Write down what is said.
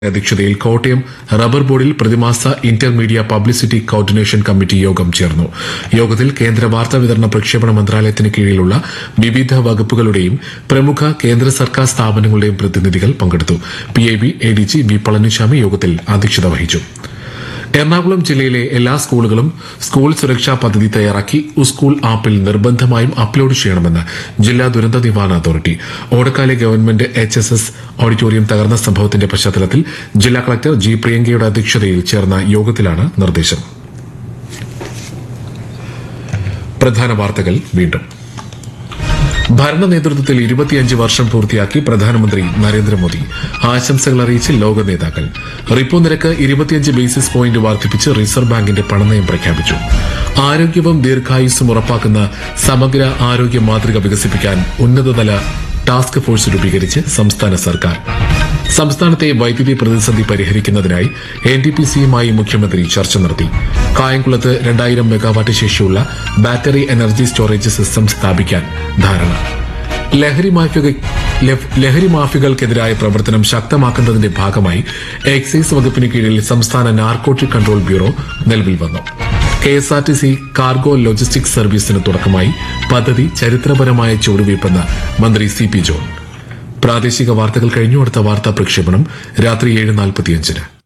അധ്യക്ഷതയിൽ കോട്ടയം റബ്ബർ ബോർഡിൽ പ്രതിമാസ ഇന്റർമീഡിയ പബ്ലിസിറ്റി കോർഡിനേഷൻ കമ്മിറ്റി യോഗം ചേർന്നു യോഗത്തിൽ കേന്ദ്ര വാർത്താ വിതരണ പ്രക്ഷേപണ മന്ത്രാലയത്തിന് കീഴിലുള്ള വിവിധ വകുപ്പുകളുടെയും പ്രമുഖ കേന്ദ്ര സർക്കാർ സ്ഥാപനങ്ങളുടെയും പ്രതിനിധികൾ പങ്കെടുത്തു P I B A D G B Palaniswami യോഗത്തിൽ അധ്യക്ഷത വഹിച്ചു എറണാകുളം ജില്ലയിലെ എല്ലാ സ്കൂളുകളും സ്കൂൾ സുരക്ഷാ പദ്ധതി തയ്യാറാക്കി സ്കൂൾ ആപ്പിൽ നിർബന്ധമായും അപ്ലോഡ് ചെയ്യണമെന്ന് ജില്ലാ ദുരന്ത നിവാരണ അതോറിറ്റി ഓടക്കാലെ government H S S auditorium തകർന്ന സംഭവത്തിന്റെ പശ്ചാത്തലത്തിൽ ജില്ലാ കളക്ടർ ജി പ്രിയങ്കയുടെ അധ്യക്ഷതയിൽ ചേർന്ന യോഗത്തിലാണ് നിർദ്ദേശം പ്രധാന വാർത്തകൾ വീണ്ടും ഭരണ നേതൃത്വത്തിൽ ഇരുപത്തിയഞ്ച് വർഷം പൂർത്തിയാക്കി പ്രധാനമന്ത്രി നരേന്ദ്രമോദി ആശംസകൾ അറിയിച്ച് ലോക നേതാക്കൾ റിപ്പോ നിരക്ക് ഇരുപത്തിയഞ്ച് ബേസിസ് പോയിന്റ് വർദ്ധിപ്പിച്ച് റിസർവ് ബാങ്കിന്റെ പണനയം പ്രഖ്യാപിച്ചു ആരോഗ്യവും ദീർഘായുസ്സും ഉറപ്പാക്കുന്ന സമഗ്ര ആരോഗ്യ മാതൃക വികസിപ്പിക്കാൻ ഉന്നതതല ടാസ്ക് ഫോഴ്സ് രൂപീകരിച്ച് സംസ്ഥാന സർക്കാർ സംസ്ഥാനത്തെ വൈദ്യുതി പ്രതിസന്ധി പരിഹരിക്കുന്നതിനായി എൻ ടി പി സിയുമായി മുഖ്യമന്ത്രി ചർച്ച നടത്തി കായംകുളത്ത് രണ്ടായിരം മെഗാവാട്ട് ശേഷിയുള്ള ബാറ്ററി എനർജി സ്റ്റോറേജ് സിസ്റ്റം സ്ഥാപിക്കാൻ ധാരണ ലഹരി മാഫിയ ലഫ്- ലഹരി മാഫിയകൾക്കെതിരായ പ്രവർത്തനം ശക്തമാക്കുന്നതിന്റെ ഭാഗമായി എക്സൈസ് വകുപ്പിന് കീഴിൽ സംസ്ഥാന നാർക്കോട്ടിക് കൺട്രോൾ ബ്യൂറോ നിലവിൽ വന്നു K S R T C cargo logistics സർവീസിന് തുടക്കമായി പദ്ധതി ചരിത്രപരമായ ചുവടുവയ്പ്പെന്ന് മന്ത്രി സി പി ജോൺ പ്രാദേശിക വാർത്തകൾ കഴിഞ്ഞു അടുത്ത വാർത്താ പ്രക്ഷേപണം രാത്രി ഏഴ് നാൽപ്പത്തിയഞ്ചിന്